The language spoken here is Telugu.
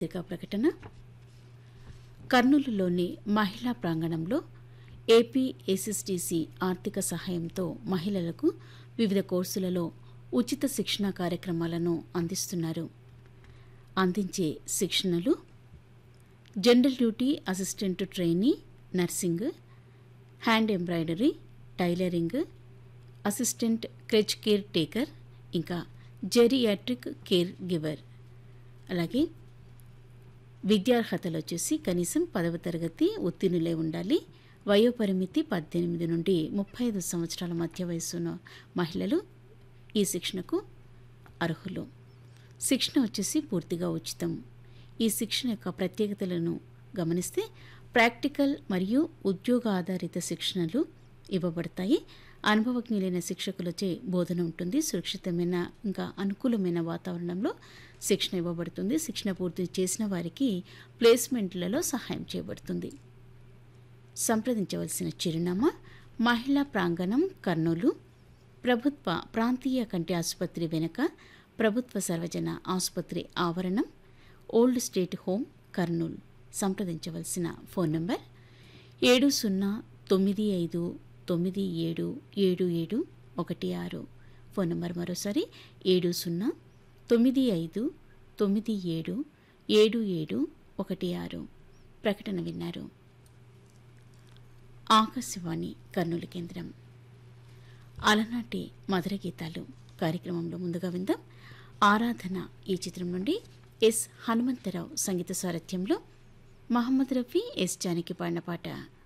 పత్రికా ప్రకటన కర్నూలులోని మహిళా ప్రాంగణంలో ఏపీ ఎస్ఎస్టీసీ ఆర్థిక సహాయంతో మహిళలకు వివిధ కోర్సులలో ఉచిత శిక్షణ కార్యక్రమాలను అందిస్తున్నారు అందించే శిక్షణలు general duty assistant trainee nursing hand embroidery tailoring assistant creche caretaker ఇంకా జెరియాట్రిక్ కేర్ గివర్ అలాగే విద్యార్హతలు వచ్చేసి కనీసం పదవ తరగతి ఉత్తీర్ణులై ఉండాలి వయోపరిమితి పద్దెనిమిది నుండి ముప్పై ఐదు సంవత్సరాల మధ్య వయసున్న మహిళలు ఈ శిక్షణకు అర్హులు శిక్షణ వచ్చేసి పూర్తిగా ఉచితం ఈ శిక్షణ యొక్క ప్రత్యేకతలను గమనిస్తే ప్రాక్టికల్ మరియు ఉద్యోగ ఆధారిత శిక్షణలు ఇవ్వబడతాయి అనుభవజ్ఞులైన శిక్షకులచే బోధన ఉంటుంది సురక్షితమైన ఇంకా అనుకూలమైన వాతావరణంలో శిక్షణ ఇవ్వబడుతుంది శిక్షణ పూర్తి చేసిన వారికి ప్లేస్మెంట్లలో సహాయం చేయబడుతుంది సంప్రదించవలసిన చిరునామా మహిళా ప్రాంగణం కర్నూలు ప్రభుత్వ ప్రాంతీయ కంటి ఆసుపత్రి వెనుక ప్రభుత్వ సర్వజన ఆసుపత్రి ఆవరణం ఓల్డ్ స్టేట్ హోమ్ కర్నూలు సంప్రదించవలసిన ఫోన్ నంబర్ ఏడు సున్నా తొమ్మిది ఐదు తొమ్మిది ఏడు ఏడు ఏడు ఒకటి ఆరు ఫోన్ నంబర్ మరోసారి ఏడు సున్నా తొమ్మిది ఐదు తొమ్మిది ఏడు ఏడు ఏడు ఒకటి ఆరు ప్రకటన విన్నారు ఆకాశవాణి కర్నూలు కేంద్రం అలనాటి మధుర గీతాలు కార్యక్రమంలో ముందుగా విందాం ఆరాధన ఈ చిత్రం నుండి ఎస్ హనుమంతరావు సంగీత సారథ్యంలో మహమ్మద్ రఫీ ఎస్ జానకి పాడిన పాట